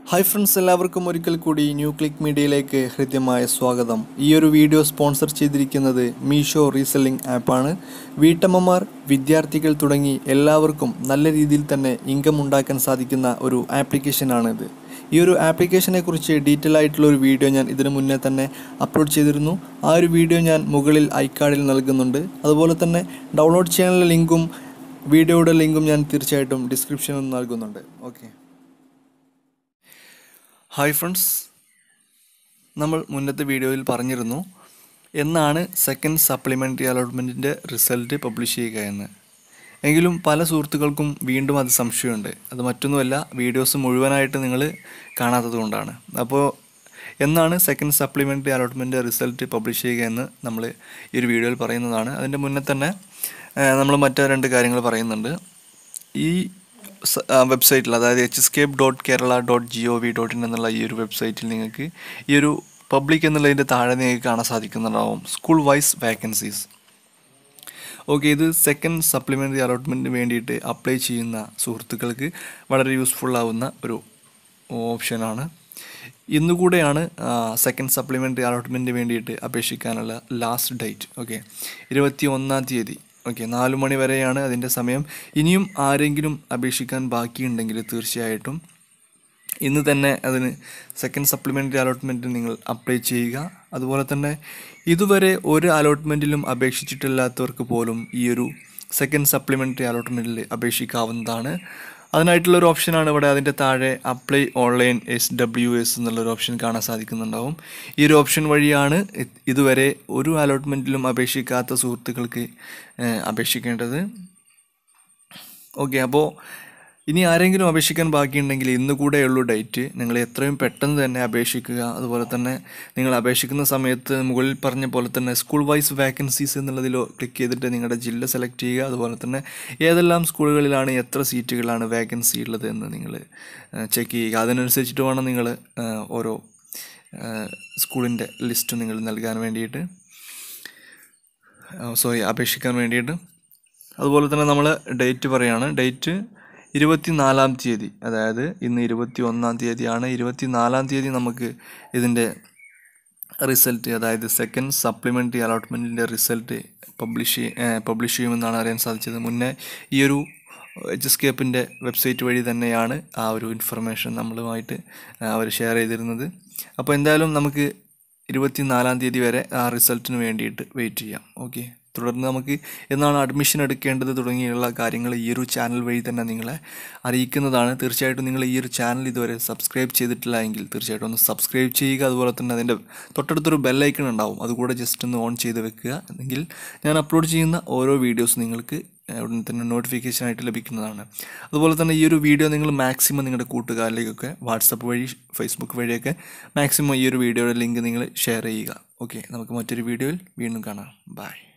hi friends എല്ലാവർക്കും ഒരിക്കൽ കൂടി ന്യൂ ക്ലിക്ക് മീഡിയയിലേക്ക് ഹൃദ്യമായ സ്വാഗതം ഈ ഒരു വീഡിയോ സ്പോൺസർ ചെയ്തിരിക്കുന്നത് മീഷോ റീസെല്ലിംഗ് ആപ്പാണ് വീട്ടമ്മമാർ വിദ്യാർത്ഥികൾ തുടങ്ങി എല്ലാവർക്കും നല്ല രീതിയിൽ തന്നെ ഇൻകം ഉണ്ടാക്കാൻ സാധിക്കുന്ന ഒരു ആപ്ലിക്കേഷനാണിത് ഈ ഒരു ആപ്ലിക്കേഷനെ കുറിച്ച് ഡീറ്റെയിൽ ആയിട്ടുള്ള ഒരു വീഡിയോ ഞാൻ ഇതിനു മുന്നേ തന്നെ അപ്ലോഡ് ചെയ്തിരുന്നു ആ ഒരു വീഡിയോ ഞാൻ മുകളിൽ ഐക്കാർഡിൽ നൽകുന്നുണ്ട് അതുപോലെ തന്നെ ഡൗൺലോഡ് ചെയ്യാനുള്ള ലിങ്കും വീഡിയോയുടെ ലിങ്കും ഞാൻ തീർച്ചയായിട്ടും ഡിസ്ക്രിപ്ഷനിൽ നൽകുന്നുണ്ട് ഓക്കെ ഹായ് ഫ്രണ്ട്സ് നമ്മൾ മുന്നത്തെ വീഡിയോയിൽ പറഞ്ഞിരുന്നു എന്നാണ് സെക്കൻഡ് സപ്ലിമെൻ്ററി അലോട്ട്മെൻറ്റിൻ്റെ റിസൾട്ട് പബ്ലിഷ് ചെയ്യുക എന്ന് എങ്കിലും പല സുഹൃത്തുക്കൾക്കും വീണ്ടും അത് സംശയമുണ്ട് അത് മറ്റൊന്നുമല്ല വീഡിയോസ് മുഴുവനായിട്ട് നിങ്ങൾ കാണാത്തത് കൊണ്ടാണ് അപ്പോൾ എന്നാണ് second supplementary allotment result publish ചെയ്യുക എന്ന് നമ്മൾ ഈ ഒരു വീഡിയോയിൽ പറയുന്നതാണ് അതിൻ്റെ മുന്നേ തന്നെ നമ്മൾ മറ്റു രണ്ട് കാര്യങ്ങൾ പറയുന്നുണ്ട് ഈ വെബ്സൈറ്റിൽ അതായത് H escape dot Kerala dot G O V dot in എന്നുള്ള ഈ ഒരു വെബ്സൈറ്റിൽ നിങ്ങൾക്ക് ഈ ഒരു പബ്ലിക് എന്നുള്ളതിൻ്റെ താഴെ നിങ്ങൾക്ക് കാണാൻ സാധിക്കുന്നുണ്ടാവും സ്കൂൾ വൈസ് വാക്കൻസീസ് ഓക്കെ ഇത് സെക്കൻഡ് സപ്ലിമെൻ്ററി അലോട്ട്മെൻറ്റിന് വേണ്ടിയിട്ട് അപ്ലൈ ചെയ്യുന്ന സുഹൃത്തുക്കൾക്ക് വളരെ യൂസ്ഫുൾ ആവുന്ന ഒരു ഓപ്ഷനാണ് ഇന്നുകൂടെയാണ് സെക്കൻഡ് സപ്ലിമെൻ്ററി അലോട്ട്മെൻറ്റിന് വേണ്ടിയിട്ട് അപേക്ഷിക്കാനുള്ള ലാസ്റ്റ് ഡേറ്റ് ഓക്കെ ഇരുപത്തി ഒന്നാം തീയതി ഓക്കെ നാല് മണി വരെയാണ് അതിൻ്റെ സമയം ഇനിയും ആരെങ്കിലും അപേക്ഷിക്കാൻ ബാക്കിയുണ്ടെങ്കിൽ തീർച്ചയായിട്ടും ഇന്ന് തന്നെ അതിന് സെക്കൻഡ് സപ്ലിമെൻ്ററി അലോട്ട്മെൻറ്റ് നിങ്ങൾ അപ്ലൈ ചെയ്യുക അതുപോലെ തന്നെ ഇതുവരെ ഒരു അലോട്ട്മെൻറ്റിലും അപേക്ഷിച്ചിട്ടില്ലാത്തവർക്ക് പോലും ഈ ഒരു സെക്കൻഡ് സപ്ലിമെൻ്ററി അലോട്ട്മെൻറ്റിൽ അപേക്ഷിക്കാവുന്നതാണ് അതിനായിട്ടുള്ള ഒരു ഓപ്ഷനാണ് ഇവിടെ അതിൻ്റെ താഴെ apply online S W S എന്നുള്ളൊരു ഓപ്ഷൻ കാണാൻ സാധിക്കുന്നുണ്ടാവും ഈ ഒരു ഓപ്ഷൻ വഴിയാണ് ഇതുവരെ ഒരു അലോട്ട്മെൻറ്റിലും അപേക്ഷിക്കാത്ത സുഹൃത്തുക്കൾക്ക് അപേക്ഷിക്കേണ്ടത് ഓക്കെ അപ്പോൾ ഇനി ആരെങ്കിലും അപേക്ഷിക്കാൻ ബാക്കിയുണ്ടെങ്കിൽ ഇന്ന് കൂടെയുള്ളൂ ഡേറ്റ് നിങ്ങൾ എത്രയും പെട്ടെന്ന് തന്നെ അപേക്ഷിക്കുക അതുപോലെ തന്നെ നിങ്ങൾ അപേക്ഷിക്കുന്ന സമയത്ത് മുകളിൽ പറഞ്ഞ പോലെ തന്നെ സ്കൂൾ വൈസ് വാക്കൻസീസ് എന്നുള്ളതിൽ ക്ലിക്ക് ചെയ്തിട്ട് നിങ്ങളുടെ ജില്ല സെലക്ട് ചെയ്യുക അതുപോലെ തന്നെ ഏതെല്ലാം സ്കൂളുകളിലാണ് എത്ര സീറ്റുകളാണ് വാക്കൻസി ഉള്ളത് എന്ന് നിങ്ങൾ ചെക്ക് ചെയ്യുക അതിനനുസരിച്ചിട്ട് വേണം നിങ്ങൾ ഓരോ സ്കൂളിൻ്റെ ലിസ്റ്റ് നിങ്ങൾ നൽകാൻ വേണ്ടിയിട്ട് സോറി അപേക്ഷിക്കാൻ വേണ്ടിയിട്ട് അതുപോലെ തന്നെ നമ്മൾ ഡേറ്റ് പറയാണ് ഡേറ്റ് ഇരുപത്തി നാലാം തീയതി അതായത് ഇന്ന് ഇരുപത്തി ഒന്നാം തീയതിയാണ് ഇരുപത്തി നാലാം തീയതി നമുക്ക് ഇതിൻ്റെ റിസൾട്ട് അതായത് സെക്കൻഡ് സപ്ലിമെൻ്ററി അലോട്ട്മെൻറ്റിൻ്റെ റിസൾട്ട് പബ്ലിഷ് പബ്ലിഷ് ചെയ്യുമെന്നാണ് അറിയാൻ സാധിച്ചത് മുന്നേ ഈ ഒരു എച്ച് എസ്കേപ്പിൻ്റെ വെബ്സൈറ്റ് വഴി തന്നെയാണ് ആ ഒരു ഇൻഫർമേഷൻ നമ്മളുമായിട്ട് അവർ ഷെയർ ചെയ്തിരുന്നത് അപ്പോൾ എന്തായാലും നമുക്ക് ഇരുപത്തി നാലാം തീയതി വരെ ആ റിസൾട്ടിന് വേണ്ടിയിട്ട് വെയിറ്റ് ചെയ്യാം ഓക്കെ തുടർന്ന് നമുക്ക് എന്നാണ് അഡ്മിഷൻ എടുക്കേണ്ടത് തുടങ്ങിയുള്ള കാര്യങ്ങൾ ഈ ഒരു ചാനൽ വഴി തന്നെ നിങ്ങളെ അറിയിക്കുന്നതാണ് തീർച്ചയായിട്ടും നിങ്ങൾ ഈ ഒരു ചാനൽ ഇതുവരെ സബ്സ്ക്രൈബ് ചെയ്തിട്ടില്ല എങ്കിൽ തീർച്ചയായിട്ടും ഒന്ന് സബ്സ്ക്രൈബ് ചെയ്യുക അതുപോലെ തന്നെ അതിൻ്റെ തൊട്ടടുത്തൊരു ബെല്ലൈക്കൺ ഉണ്ടാവും അതുകൂടെ ജസ്റ്റ് ഒന്ന് ഓൺ ചെയ്ത് വെക്കുക എങ്കിൽ ഞാൻ അപ്ലോഡ് ചെയ്യുന്ന ഓരോ വീഡിയോസ് നിങ്ങൾക്ക് ഉടനെ തന്നെ നോട്ടിഫിക്കേഷൻ ആയിട്ട് ലഭിക്കുന്നതാണ് അതുപോലെ തന്നെ ഈ ഒരു വീഡിയോ നിങ്ങൾ മാക്സിമം നിങ്ങളുടെ കൂട്ടുകാരിലേക്കൊക്കെ വാട്സപ്പ് വഴി ഫേസ്ബുക്ക് വഴിയൊക്കെ മാക്സിമം ഈ ഒരു വീഡിയോയുടെ ലിങ്ക് നിങ്ങൾ ഷെയർ ചെയ്യുക ഓക്കെ നമുക്ക് മറ്റൊരു വീഡിയോയിൽ വീണ്ടും കാണാം ബൈ